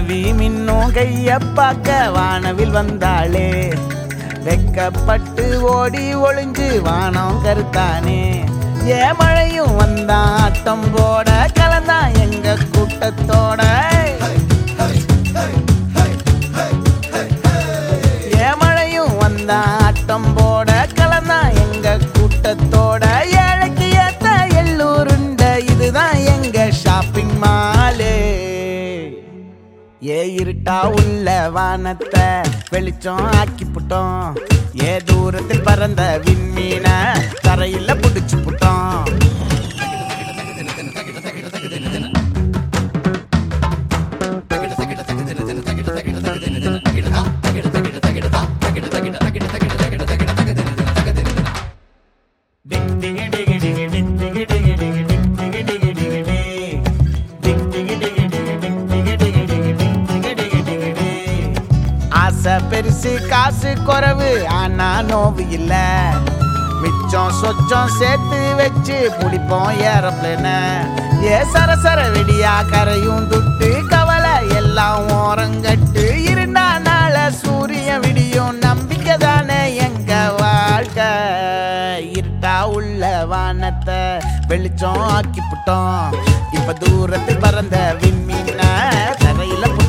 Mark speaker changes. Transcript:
Speaker 1: நிலவி மின்னும் கைய பார்க்க வானவில் வந்தாளே வெக்கப்பட்டு ஓடி ஒளிஞ்சு வானம் கருத்தானே ஏ மழையும் வந்தான் ஆட்டம் போட கலந்தான் எங்க கூட்டத்தோட ஏ மழையும் வந்தான் ஆட்டம் போட கலந்தான் எங்க கூட்டத்தோட ஏழைக்கு ஏத்த எல்லூருண்ட இதுதான் எங்க ஷாப்பிங் மாலே ஏ இருட்டா உள்ள வானத்தை வெளிச்சம் ஆக்கி புட்டோம் ஏ தூரத்தில் பறந்த விண்மீன தரையில புடிச்சு புட்டோம் ஆசை பெருசு காசு குறைவு ஆனா நோவு இல்ல மிச்சம் சொச்சம் சேர்த்து வச்சு பிடிப்போம் ஏரோப்ளேன ஏ சரசர வெடியா கரையும் துட்டு கவலை எல்லாம் ஓரங்கட்டு இருந்தா நாள சூரியன் விடியும் நம்பிக்கை தானே எங்க வாழ்க்கை இருட்டா உள்ள வானத்தை வெளிச்சம் ஆக்கி புட்டோம் இப்ப தூரத்தில் பறந்த விண்மீன தரையில